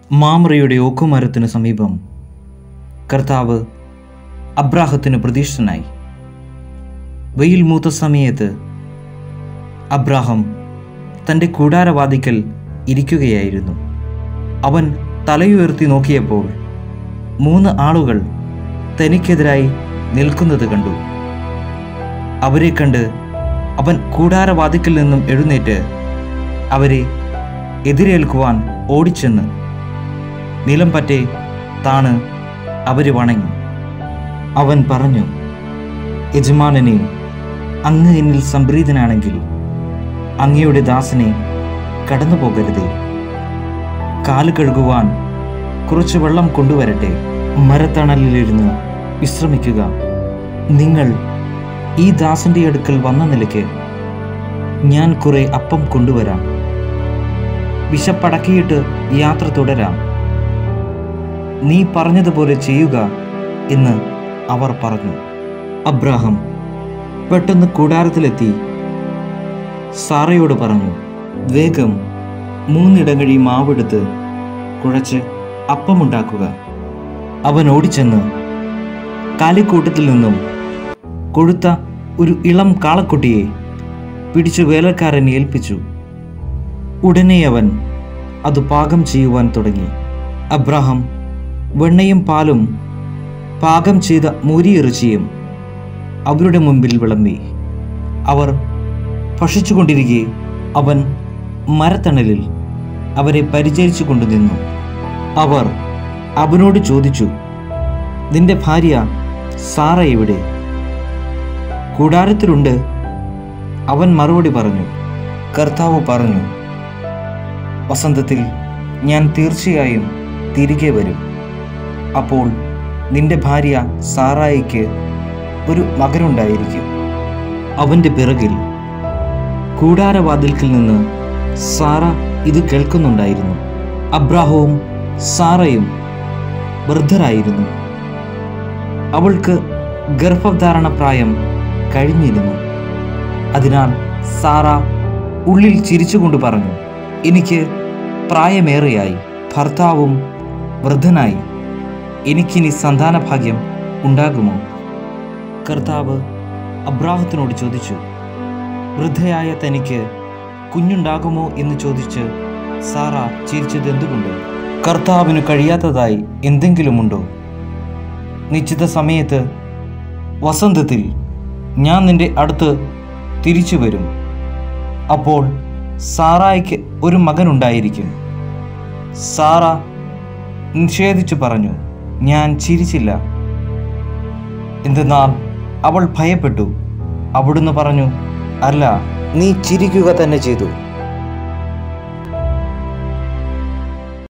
മാമ്രയുടെ ഓക്കുമരത്തിന് സമീപം കർത്താവ് അബ്രാഹത്തിന് പ്രതീക്ഷിതനായി വെയിൽ മൂത്ത സമയത്ത് അബ്രാഹം തൻ്റെ കൂടാരവാദിക്കൽ ഇരിക്കുകയായിരുന്നു അവൻ തലയുയർത്തി നോക്കിയപ്പോൾ മൂന്ന് ആളുകൾ തനിക്കെതിരായി നിൽക്കുന്നത് കണ്ടു അവരെ കണ്ട് അവൻ കൂടാരവാതിക്കൽ നിന്നും എഴുന്നേറ്റ് അവരെ എതിരേൽക്കുവാൻ ഓടിച്ചെന്ന് നിലം പറ്റെ താണ് അവര് വണങ്ങി അവൻ പറഞ്ഞു യജമാനനെ അങ്ങ് എന്നിൽ സംപ്രീതനാണെങ്കിൽ അങ്ങയുടെ ദാസനെ കടന്നു പോകരുതേ കാല് കഴുകുവാൻ കുറച്ച് വെള്ളം കൊണ്ടുവരട്ടെ മരത്തണലിലിരുന്ന് വിശ്രമിക്കുക നിങ്ങൾ ഈ ദാസന്റെ അടുക്കൽ വന്ന നിലയ്ക്ക് ഞാൻ കുറെ അപ്പം കൊണ്ടുവരാം വിശപ്പടക്കിയിട്ട് യാത്ര തുടരാം നീ പറഞ്ഞതുപോലെ ചെയ്യുക എന്ന് അവർ പറഞ്ഞു അബ്രാഹം പെട്ടെന്ന് കൂടാരത്തിലെത്തി സാറയോട് പറഞ്ഞു വേഗം മൂന്നിടങ്ങഴി മാവെടുത്ത് കുഴച്ച് അപ്പമുണ്ടാക്കുക അവൻ ഓടിച്ചെന്ന് കാലിക്കൂട്ടത്തിൽ നിന്നും കൊഴുത്ത ഒരു ഇളം കാളക്കുട്ടിയെ പിടിച്ചു വേലക്കാരൻ ഏൽപ്പിച്ചു ഉടനെ അവൻ അത് പാകം ചെയ്യുവാൻ തുടങ്ങി അബ്രാഹം വെണ്ണയും പാലും പാകം ചെയ്ത മൂരിയിറച്ചിയും അവരുടെ മുമ്പിൽ വിളമ്പി അവർ ഭക്ഷിച്ചുകൊണ്ടിരിക്കെ അവൻ മരത്തണലിൽ അവരെ പരിചരിച്ചു കൊണ്ടുനിന്നു അവർ അവനോട് ചോദിച്ചു നിന്റെ ഭാര്യ സാറ എവിടെ കൂടാരത്തിലുണ്ട് അവൻ മറുപടി പറഞ്ഞു കർത്താവ് പറഞ്ഞു വസന്തത്തിൽ ഞാൻ തീർച്ചയായും തിരികെ വരും അപ്പോൾ നിന്റെ ഭാര്യ സാറായിക്ക് ഒരു മകനുണ്ടായിരിക്കും അവൻ്റെ പിറകിൽ കൂടാരവാതിൽക്കിൽ നിന്ന് സാറ ഇത് കേൾക്കുന്നുണ്ടായിരുന്നു അബ്രാഹവും സാറയും വൃദ്ധരായിരുന്നു അവൾക്ക് ഗർഭധാരണ പ്രായം കഴിഞ്ഞിരുന്നു അതിനാൽ സാറ ഉള്ളിൽ ചിരിച്ചുകൊണ്ട് പറഞ്ഞു എനിക്ക് പ്രായമേറെയായി ഭർത്താവും വൃദ്ധനായി എനിക്കിനി സന്താനഭാഗ്യം ഉണ്ടാകുമോ കർത്താവ് അബ്രാഹത്തിനോട് ചോദിച്ചു വൃദ്ധയായ തനിക്ക് കുഞ്ഞുണ്ടാകുമോ എന്ന് ചോദിച്ച് സാറ ചിരിച്ചത് എന്തുകൊണ്ട് കർത്താവിന് കഴിയാത്തതായി എന്തെങ്കിലുമുണ്ടോ നിശ്ചിത സമയത്ത് വസന്തത്തിൽ ഞാൻ നിന്റെ അടുത്ത് തിരിച്ചു വരും അപ്പോൾ സാറായ്ക്ക് ഒരു മകനുണ്ടായിരിക്കും സാറ നിഷേധിച്ചു പറഞ്ഞു ഞാൻ ചിരിച്ചില്ല എന്തെന്നാൽ അവൾ ഭയപ്പെട്ടു അവിടുന്ന് പറഞ്ഞു അല്ല നീ ചിരിക്കുക തന്നെ ചെയ്തു